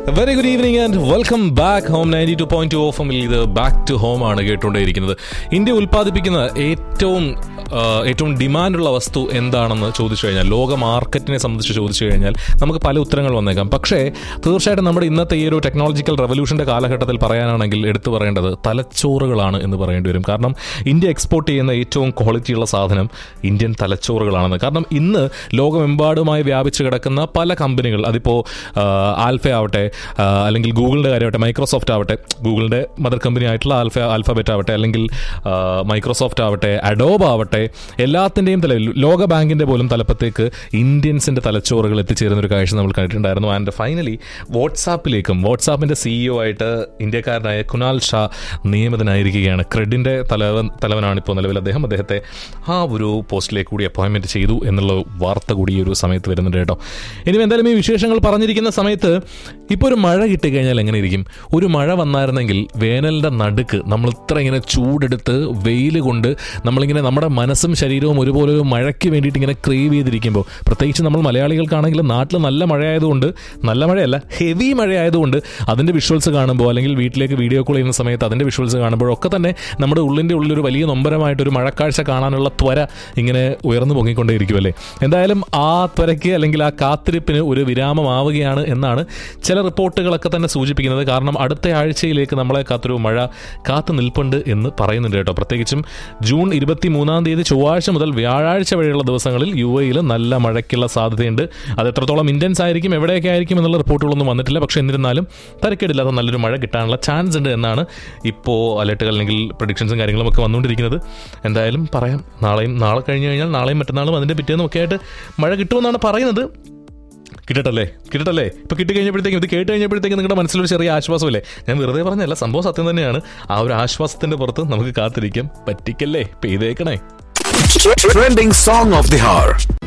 Very good evening and welcome back home ninety two point two of ഇത് back to home ആണ് കേട്ടുകൊണ്ടേയിരിക്കുന്നത് India ഉൽപ്പാദിപ്പിക്കുന്ന ഏറ്റവും ആ, ഏറ്റവും ഡിമാൻഡുള്ള വസ്തു എന്താണെന്ന് ചോദിച്ചു കഴിഞ്ഞാൽ ലോക മാർക്കറ്റിനെ സംബന്ധിച്ച് ചോദിച്ചു കഴിഞ്ഞാൽ നമുക്ക് പല ഉത്തരങ്ങൾ വന്നേക്കാം പക്ഷേ തീർച്ചയായിട്ടും നമ്മുടെ ഇന്നത്തെ ഈ ഒരു ടെക്നോളജിക്കൽ റെവല്യൂഷന്റെ കാലഘട്ടത്തിൽ പറയാനാണെങ്കിൽ എടുത്തു പറയേണ്ടത് തലച്ചോറുകളാണ് എന്ന് പറയേണ്ടി വരും കാരണം ഇന്ത്യ എക്സ്പോർട്ട് ചെയ്യുന്ന ഏറ്റവും ക്വാളിറ്റിയുള്ള സാധനം ഇന്ത്യൻ തലച്ചോറുകളാണെന്ന് കാരണം ഇന്ന് ലോകമെമ്പാടുമായി വ്യാപിച്ചു കിടക്കുന്ന പല കമ്പനികൾ അതിപ്പോൾ ആൽഫ ആവട്ടെ ആ, അല്ലെങ്കിൽ ഗൂഗിളിൻ്റെ കാര്യമാവട്ടെ മൈക്രോസോഫ്റ്റ് ആവട്ടെ ഗൂഗിളിൻ്റെ മദർ കമ്പനി ആയിട്ടുള്ള ആൽഫ ആൽഫബറ്റ് ആവട്ടെ അല്ലെങ്കിൽ ആ, മൈക്രോസോഫ്റ്റ് ആവട്ടെ അഡോബ് ആവട്ടെ എല്ലാത്തിൻ്റെയും തല ലോക ബാങ്കിൻ്റെ പോലും തലപ്പത്തേക്ക് ഇന്ത്യൻസിൻ്റെ തലച്ചോറുകൾ എത്തിച്ചേരുന്ന ഒരു കാഴ്ച നമ്മൾ കണ്ടിട്ടുണ്ടായിരുന്നു ആൻഡ് ഫൈനലി വാട്സാപ്പിലേക്കും വാട്സാപ്പിൻ്റെ സിഇഒ ആയിട്ട് ഇന്ത്യക്കാരനായ കുനാൽ ഷാ നിയമിതനായിരിക്കുകയാണ് ക്രെഡിൻ്റെ തലവൻ തലവനാണ് ഇപ്പോൾ നിലവിൽ അദ്ദേഹം അദ്ദേഹത്തെ ആ ഒരു പോസ്റ്റിലേക്ക് കൂടി അപ്പോയിൻമെൻറ്റ് ചെയ്തു എന്നുള്ള വാർത്ത കൂടി ഈ ഒരു സമയത്ത് വരുന്നുണ്ട് കേട്ടോ ഇനി എന്തായാലും ഈ വിശേഷങ്ങൾ പറഞ്ഞിരിക്കുന്ന സമയത്ത് ഇപ്പോൾ ഒരു മഴ കിട്ടിക്കഴിഞ്ഞാൽ എങ്ങനെ ഇരിക്കും ഒരു മഴ വന്നായിരുന്നെങ്കിൽ വേനലിൻ്റെ നടുക്ക് നമ്മൾ ഇത്ര ഇങ്ങനെ ചൂടെടുത്ത് വെയിൽ കൊണ്ട് നമ്മളിങ്ങനെ നമ്മുടെ മനസ്സും ശരീരവും ഒരുപോലെ ഒരു മഴയ്ക്ക് വേണ്ടിയിട്ട് ഇങ്ങനെ ക്രേവ് ചെയ്തിരിക്കുമ്പോൾ പ്രത്യേകിച്ച് നമ്മൾ മലയാളികൾക്കാണെങ്കിൽ നാട്ടിൽ നല്ല മഴയായതുകൊണ്ട് നല്ല മഴയല്ല ഹെവി മഴയായതുകൊണ്ട് അതിൻ്റെ വിഷ്വൽസ് കാണുമ്പോൾ അല്ലെങ്കിൽ വീട്ടിലേക്ക് വീഡിയോ കോൾ ചെയ്യുന്ന സമയത്ത് അതിൻ്റെ വിഷ്വൽസ് കാണുമ്പോഴൊക്കെ തന്നെ നമ്മുടെ ഉള്ളിൻ്റെ ഉള്ളിൽ ഒരു വലിയ നൊമ്പരമായിട്ട് ഒരു മഴക്കാഴ്ച കാണാനുള്ള ത്വര ഇങ്ങനെ ഉയർന്നു പൊങ്ങിക്കൊണ്ടേയിരിക്കുമല്ലേ എന്തായാലും ആ ത്വരയ്ക്ക് അല്ലെങ്കിൽ ആ കാത്തിരിപ്പിന് ഒരു വിരാമമാവുകയാണ് എന്നാണ് ചില റിപ്പോർട്ടുകളൊക്കെ തന്നെ സൂചിപ്പിക്കുന്നത് കാരണം അടുത്ത ആഴ്ചയിലേക്ക് നമ്മളെ കാത്തൊരു മഴ കാത്തു നിൽപ്പുണ്ട് എന്ന് പറയുന്നുണ്ട് കേട്ടോ പ്രത്യേകിച്ചും ജൂൺ ഇരുപത്തി മൂന്നാം തീയതി ചൊവ്വാഴ്ച മുതൽ വ്യാഴാഴ്ച വരെയുള്ള ദിവസങ്ങളിൽ യു എയിൽ നല്ല മഴയ്ക്കുള്ള സാധ്യതയുണ്ട് അത് എത്രത്തോളം ഇന്റൻസ് ആയിരിക്കും എവിടെയൊക്കെ ആയിരിക്കും എന്നുള്ള റിപ്പോർട്ടുകളൊന്നും വന്നിട്ടില്ല പക്ഷേ എന്നിരുന്നാലും തരക്കേടില്ലാത്ത നല്ലൊരു മഴ കിട്ടാനുള്ള ചാൻസ് ഉണ്ട് എന്നാണ് ഇപ്പോൾ അലർട്ടുകൾ അല്ലെങ്കിൽ പ്രഡിക്ഷൻസും കാര്യങ്ങളും ഒക്കെ വന്നുകൊണ്ടിരിക്കുന്നത് എന്തായാലും പറയാം നാളെയും നാളെ കഴിഞ്ഞ് കഴിഞ്ഞാൽ നാളെയും മറ്റന്നാളും അതിൻ്റെ പിറ്റേന്നും ഒക്കെ ആയിട്ട് മഴ കിട്ടുമെന്നാണ് പറയുന്നത് കിട്ടട്ടല്ലേ കിട്ടട്ടല്ലേ ഇപ്പൊ കിട്ടി കഴിഞ്ഞപ്പോഴത്തേക്കും ഇത് കേട്ട് കഴിഞ്ഞപ്പോഴത്തേക്കും നിങ്ങളുടെ മനസ്സിലൊരു ചെറിയ ആശ്വാസമല്ലേ ഞാൻ വെറുതെ പറഞ്ഞല്ല സംഭവം സത്യം തന്നെയാണ് ആ ഒരു ആശ്വാസത്തിന്റെ പുറത്ത് നമുക്ക് കാത്തിരിക്കാം പറ്റിക്കല്ലേ പെയ്തേക്കണേ Trending song of the hour.